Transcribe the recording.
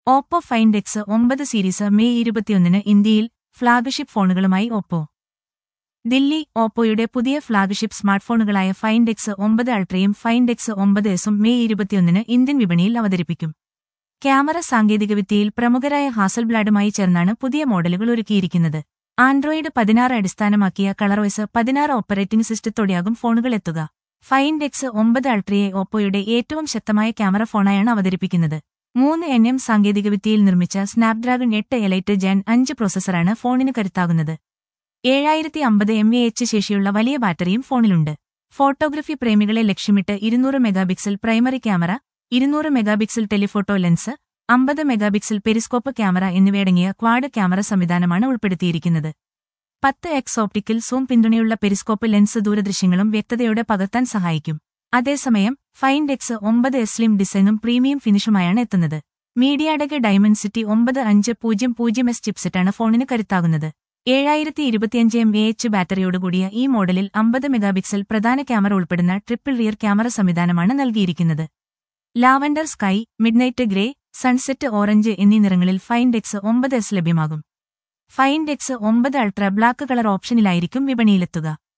Oppo find X ഒമ്പത് series May ഇരുപത്തിയൊന്നിന് ഇന്ത്യയിൽ ഫ്ളാഗ്ഷിപ്പ് ഫോണുകളുമായി ഓപ്പോ ദില്ലി ഓപ്പോയുടെ പുതിയ ഫ്ളാഗ്ഷിപ്പ് സ്മാർട്ട്ഫോണുകളായ ഫൈൻഡ് എക്സ് ഒമ്പത് അൾട്രയും ഫൈൻഡ് എക്സ് ഒമ്പത് എസും മെയ് ഇരുപത്തിയൊന്നിന് ഇന്ത്യൻ വിപണിയിൽ അവതരിപ്പിക്കും ക്യാമറ സാങ്കേതികവിദ്യയിൽ പ്രമുഖരായ ഹാസൽബ്ലാഡുമായി ചേർന്നാണ് പുതിയ മോഡലുകൾ ഒരുക്കിയിരിക്കുന്നത് ആൻഡ്രോയിഡ് പതിനാറ് അടിസ്ഥാനമാക്കിയ കളർവൈസ് പതിനാറ് ഓപ്പറേറ്റിംഗ് സിസ്റ്റത്തോടെയാകും ഫോണുകൾ എത്തുക ഫൈൻഡ് എക്സ് ഒമ്പത് അൾട്രയെ ഓപ്പോയുടെ ഏറ്റവും ശക്തമായ ക്യാമറ ഫോണായാണ് അവതരിപ്പിക്കുന്നത് മൂന്ന് എൻ എം സാങ്കേതികവിദ്യയിൽ നിർമ്മിച്ച സ്നാപ്ഡ്രാഗൺ എട്ട് എലൈറ്റ് ജെൻ അഞ്ച് പ്രോസസ്സറാണ് ഫോണിന് കരുത്താകുന്നത് ഏഴായിരത്തി അമ്പത് എം എ എച്ച് ശേഷിയുള്ള വലിയ ബാറ്ററിയും ഫോണിലുണ്ട് ഫോട്ടോഗ്രഫി പ്രേമികളെ ലക്ഷ്യമിട്ട് ഇരുന്നൂറ് മെഗാപിക്സൽ പ്രൈമറി ക്യാമറ ഇരുന്നൂറ് മെഗാപിക്സൽ ടെലിഫോട്ടോ ലെൻസ് അമ്പത് മെഗാപിക്സൽ പെരിസ്കോപ്പ് ക്യാമറ എന്നിവയടങ്ങിയ ക്വാഡ് ക്യാമറ സംവിധാനമാണ് ഉൾപ്പെടുത്തിയിരിക്കുന്നത് പത്ത് എക്സ് ഓപ്റ്റിക്കൽ സൂം പിന്തുണയുള്ള പെരിസ്കോപ്പ് ലെൻസ് ദൂരദൃശ്യങ്ങളും വ്യക്തതയോടെ പകർത്താൻ സഹായിക്കും അതേസമയം ഫൈൻഡ് എക്സ് ഒമ്പത് എസ്ലിം ഡിസൈനും പ്രീമിയം ഫിനിഷുമായാണ് എത്തുന്നത് മീഡിയാടെക് ഡയമൻസിറ്റി ഒമ്പത് അഞ്ച് പൂജ്യം പൂജ്യം എസ് ചിപ്സെറ്റാണ് ഫോണിന് കരുത്താകുന്നത് ഏഴായിരത്തി ഇരുപത്തിയഞ്ച് എം എ എച്ച് ബാറ്ററിയോടുകൂടിയ ഈ മോഡലിൽ അമ്പത് മെഗാപിക്സൽ പ്രധാന ക്യാമറ ഉൾപ്പെടുന്ന ട്രിപ്പിൾ റിയർ ക്യാമറ സംവിധാനമാണ് നൽകിയിരിക്കുന്നത് lavender sky midnight grey sunset orange എന്നീ നിറങ്ങളിൽ ഫൈൻഡ് എക്സ് ഒമ്പത് എസ് ലഭ്യമാകും ഫൈൻഡ് എക്സ് ഒമ്പത് അൾട്ര ബ്ലാക്ക് കളർ ഓപ്ഷനിലായിരിക്കും വിപണിയിലെത്തുക